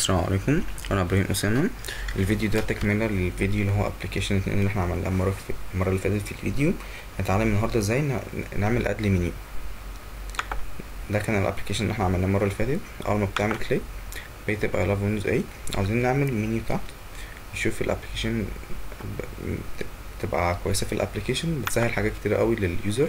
السلام عليكم انا ابراهيم اسامه الفيديو ده تكمله للفيديو اللي هو ابلكيشن اتنين اللي احنا عملناه المره في المره اللي فاتت في الفيديو هنتعلم النهارده ازاي ن- نعمل اد لمنيو ده كان الابلكيشن اللي احنا عملناه المره اللي فاتت اول ما بتعمل كليك بيكتب اي لاف ويندوز 8 عاوزين نعمل المنيو تحت نشوف الابلكيشن ب- ت- تبقى كويسه في الابلكيشن بتسهل حاجات كتير قوي لليوزر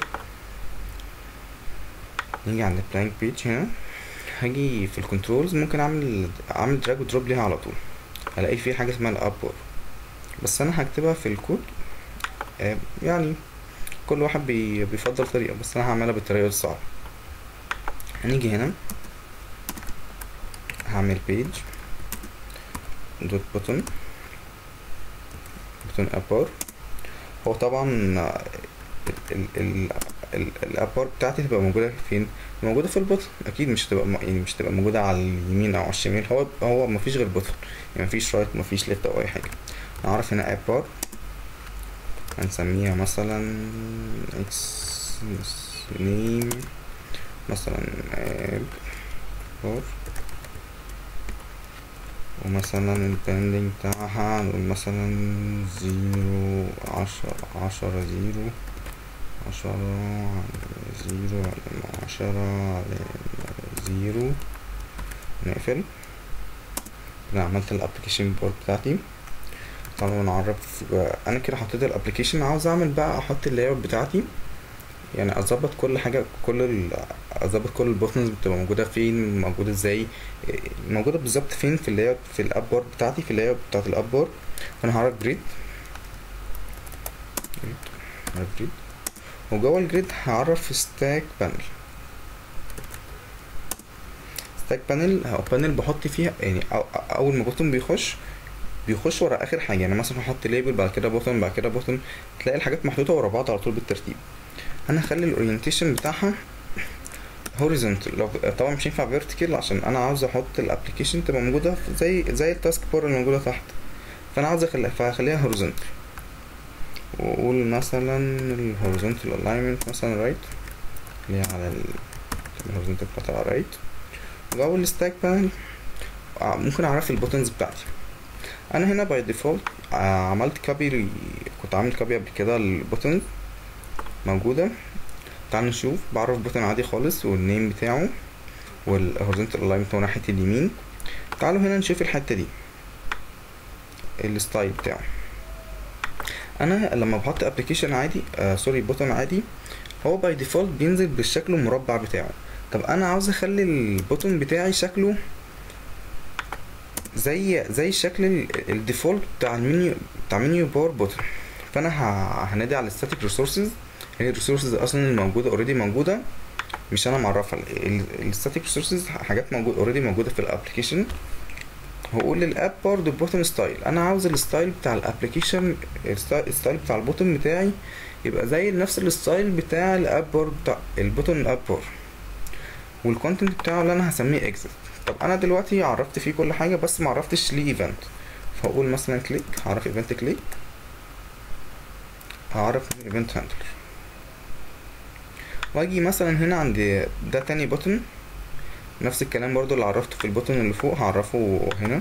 نيجي عند البلانك بيج هنا هاجي في الكنترولز ممكن اعمل اعمل دراج ودروب ليها على طول هلاقي في حاجه اسمها الاب بار بس انا هكتبها في الكود آه، يعني كل واحد بي بيفضل طريقه بس انا هعملها بالطريقه الصعبه هنيجي هنا هعمل بيج دوت بوتون بوتون ابار هو طبعا ال ال ال الابار بتاعتي تبقى موجوده فين موجوده في البوتن اكيد مش هتبقى م- يعني مش هتبقى موجوده على اليمين او على الشمال هو هو مفيش غير بوتن يعني مفيش رايت مفيش ليفت او اي حاجه نعرف هنا ابار هنسميها مثلا اكس نيم مثلا اب بار ومثلا الباندنج بتاعها نقول مثلا زيرو عشرة عشرة زيرو عشرة على زيرو على عشرة على زيرو نقفل انا عملت الابلكيشن بورد بتاعتي طبعا نعرف انا كده حطيت الابلكيشن عاوز اعمل بقى احط اللاي اوت بتاعتي يعني اظبط كل حاجه كل ال... اظبط كل البوتنز بتبقى موجوده فين موجوده ازاي إيه، موجوده بالظبط فين في اللاي اوت في الاب بورد بتاعتي في اللاي اوت بتاعت الاب بورد فانا هعرف جريد هعرف جريد وجوه الجريد هعرف ستاك بانل ستاك بانل هو بانل بحط فيها يعني أو- اول ما بوتن بيخش بيخش ورا اخر حاجه يعني مثلا هحط ليبل بعد كده بوتن بعد كده بوتن تلاقي الحاجات محطوطه ورا بعض على طول بالترتيب انا هخلي الاورينتيشن بتاعها هوريزونتال لو طبعا مش ينفع فيرتيكال عشان انا عاوز احط الابلكيشن تبقى موجوده في- زي زي التاسك بار اللي موجوده تحت فانا عاوز اخليها فهخليها هوريزونتال واقول مثلا الهوريزونتال الاينمنت مثلا رايت اللي هي على الهوريزونتال بتاعت على رايت وجوه الستاك بانل ممكن اعرف البوتنز بتاعتي انا هنا باي ديفولت عملت كوبي كنت عامل كوبي قبل كده البوتنز موجوده تعالوا نشوف بعرف بوتن عادي خالص والنيم بتاعه والهوريزونتال الاينمنت هو ناحيه اليمين تعالوا هنا نشوف الحته دي الستايل بتاعه انا لما بحط ابلكيشن عادي آه سوري بوتن عادي هو باي ديفولت بينزل بالشكل المربع بتاعه طب انا عاوز اخلي البوتن بتاعي شكله زي زي الشكل ال- الديفولت بتاع المنيو بتاع منيو باور بوتن فانا ه- هنادي على الستاتيك ريسورسز هي الريسورسز اصلا الموجوده اوريدي موجوده مش انا معرفها الستاتيك ريسورسز حاجات موجوده اوريدي موجوده في الابلكيشن هقول للاب برضه بوتن ستايل انا عاوز الستايل بتاع الابلكيشن الستايل بتاع البوتن بتاعي يبقى زي نفس الستايل بتاع الاب بار بتاع البوتن الاب بار والكونتنت بتاعه اللي انا هسميه اكزit طب انا دلوقتي عرفت فيه كل حاجه بس ما عرفتش ليه ايفنت فاقول مثلا كليك هعرف ايفنت كليك هعرف ايفنت هاندلر واجي مثلا هنا عند ده تاني بوتن نفس الكلام برضو اللي عرفته في البوتن اللي فوق هعرفه هنا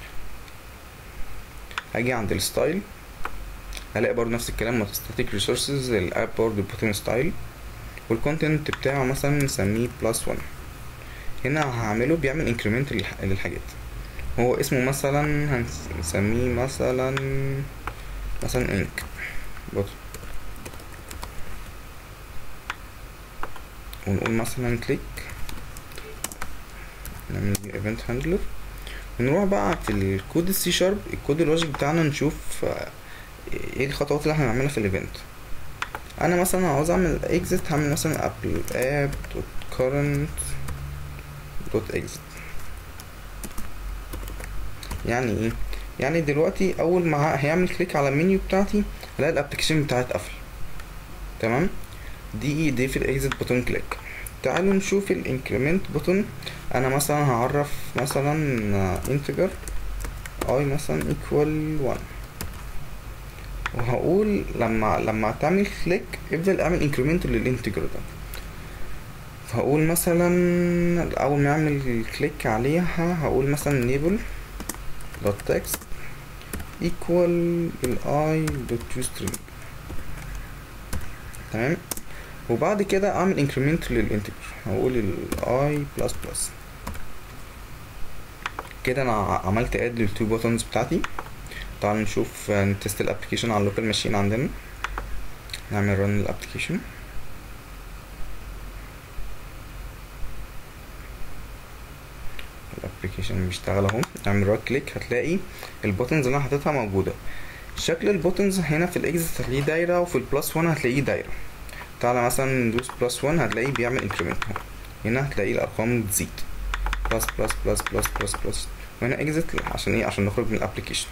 هاجي عند الستايل هلاقي برضو نفس الكلام static resources الاب برضو البوتن ستايل والكونتنت بتاعه مثلا نسميه بلس 1 هنا هعمله بيعمل انكريمنت للحاجات هو اسمه مثلا هنسميه مثلا مثلا انك بوتن ونقول مثلا كليك نعمل ايفنت هاندلر ونروح بقى في الكود السي شارب الكود اللوجيك بتاعنا نشوف آه، ايه الخطوات اللي احنا هنعملها في الايفنت انا مثلا عاوز اعمل اكزit هعمل مثلا ابل اب دوت كورنت دوت اكزit يعني ايه يعني دلوقتي اول ما هيعمل كليك على المنيو بتاعتي هلاقي الابلكيشن بتاعي اتقفل تمام دي دي في الاكزit بوتون كليك تعالوا نشوف الانكريمنت بوتون انا مثلا هعرف مثلا انتجر اي مثلا equal 1 وهقول لما لما تعمل كليك افضل اعمل انكريمنت للانتجر ده فهقول مثلا اول ما اعمل كليك عليها هقول مثلا enable دوت تكست equal الاي دوت تو string تمام وبعد كده اعمل انكريمنت للانتجر هقول الاي بلس بلس كده انا عملت اد للتو بوتنز بتاعتي تعالوا نشوف نتست الابلكيشن على اللوكال ماشين عندنا نعمل رن الابلكيشن الابلكيشن بيشتغل اهو نعمل رايت كليك هتلاقي البوتنز اللي انا حاططها موجوده شكل البوتنز هنا في الاكزت هتلاقيه دايره وفي البلس 1 هتلاقيه دايره تعالى مثلا ندوس بلس 1 هتلاقيه بيعمل انكريمنت اهو هنا هتلاقي الارقام بتزيد بلس بلس بلس بلس بلس بلس وهنا اكزت عشان ايه عشان نخرج من الابلكيشن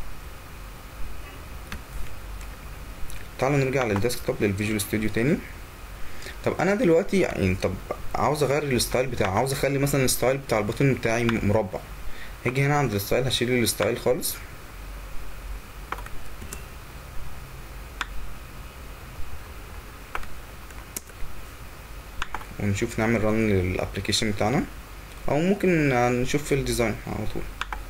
تعالوا نرجع للديسكتوب للفيجوال ستوديو تاني طب انا دلوقتي يعني طب عاوز اغير الستايل بتاعي عاوز اخلي مثلا الستايل بتاع البوتن بتاعي مربع هاجي هنا عند الستايل هشيل الستايل خالص ونشوف نعمل رن للابلكيشن بتاعنا او ممكن نشوف في الديزاين على طول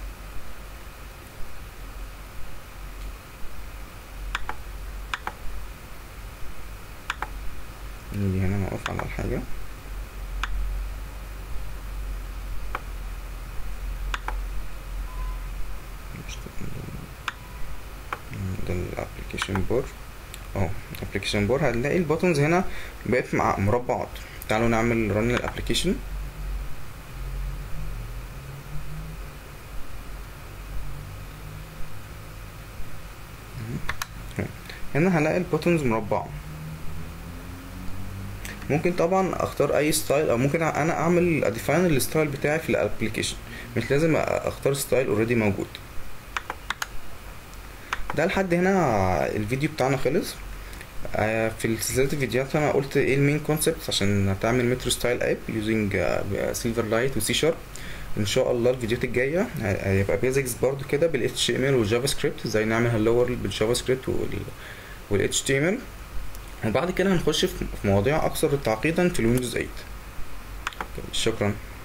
نيجي هنا نقف على الحاجة ده الابلكيشن بور اهو الابلكيشن بور هنلاقي البوتنز هنا بقت مع مربعات تعالوا نعمل رن للابلكيشن هنا هلاقي البوتنز مربعه ممكن طبعا اختار اي ستايل او ممكن انا اعمل اديفاين الستايل بتاعي في الابلكيشن مش لازم اختار ستايل اوريدي موجود ده لحد هنا الفيديو بتاعنا خلص في سلسله الفيديوهات انا قلت ايه المين كونسبت عشان تعمل مترو ستايل اب يوزنج سيلفر لايت وسي شارب ان شاء الله الفيديوهات الجايه هيبقى بيزكس برضو كده بال HTML والجافا سكريبت ازاي نعمل هلو وورلد بالجافا سكريبت وال HTML وبعد كده هنخش في مواضيع اكثر تعقيدا في الويندوز 8 شكرا